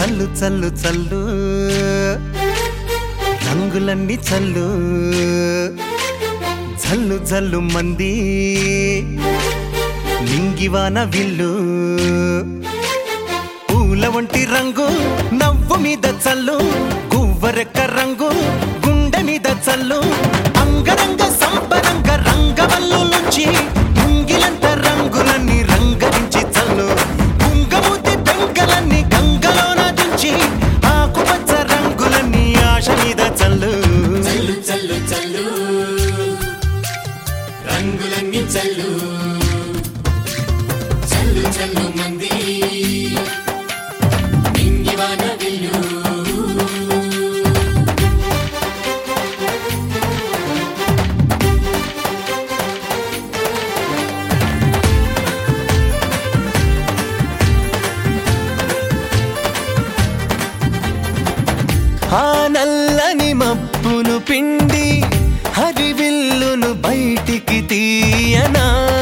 చల్లు చల్లు చల్లు రంగులన్నీ చల్లు జల్లు జల్లు మంది నింగివాన విల్లు పూల వంటి రంగు నవ్వు మీద చల్లు గువ్వరెక్క రంగు గుండె మీద చల్లు అంగరంగ సంపరంగ రంగవల్లు నుంచి ముంగిలంత రంగులన్నీ రంగరించి చల్లు కుంగమూతి పెంకలన్నీ గంగలోన దించి ఆకుపచ్చ రంగులన్నీ ఆశ మీద చల్లు చల్లు చల్లు చల్లు రంగులన్నీ చల్లు చల్లు చల్లు మంది నింగివాన విల్లు ఆ నల్లని మబ్బును పిండి హరివిల్లును బయటికి తీయనా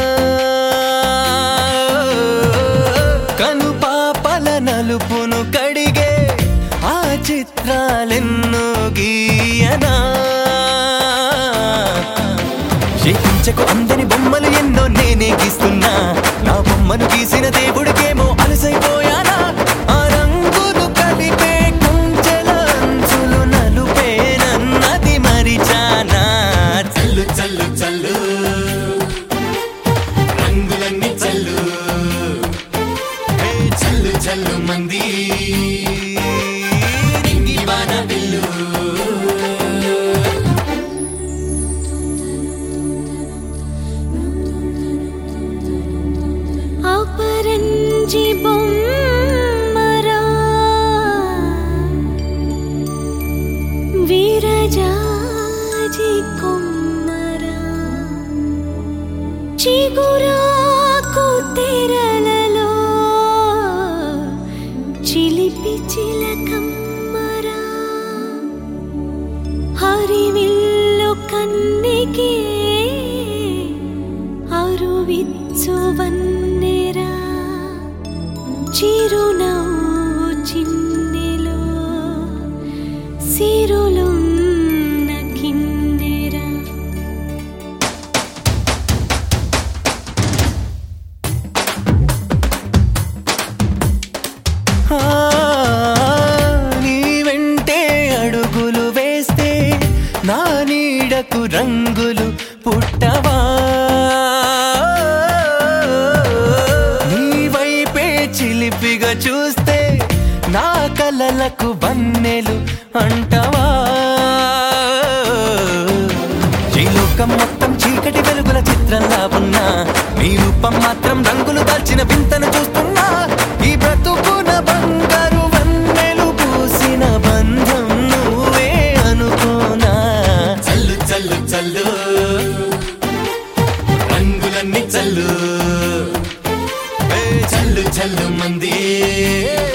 కను పాపల నలుపును కడిగే ఆ చిత్రాలెన్నో గీయనా చేయించకు అందని బొమ్మలు ఎన్నో నేనే గీస్తున్నా నా బొమ్మను గీసిన దేవుడికేమో అలసైపోయానా ఆ రంగులు కలిపే కుంచెల అంచులు నలుపేనన్నది మరిచానా చల్లు చల్లు చల్లు రంగులన్నీ చల్లు హే చల్లు చల్లు మంది నింగివాన విల్లు అపరంజి బొమ్మరా విరజాజి కొమ్మరా చిగురాకు తెరలలో చిలిపి చిలకమ్మరా హరివిల్లు కన్నికే అరువిచ్చు వన్నెరా చిరునవ్వు చిన్నెలో సిరులున్న కిన్నెరా ఆ, నీ వెంటే అడుగులు వేస్తే నా నీడకు రంగులు పుట్టవా నీ వైపే చిలిపిగా చూస్తే నా కలలకు వన్నెలు అంటవా ఈ లోకం మొత్తం చీకటి వెలుగుల చిత్రంలా ఉన్నా నీ రూపం మాత్రం రంగులు దాల్చిన వింతను చూస్తున్నా ఈ బ్రతుకున బంగారు వన్నెలు పూసిన బంధం నువ్వే అనుకోనా చల్లు చల్లు చల్లు రంగులన్నీ చల్లు హే చల్లు చల్లు మంది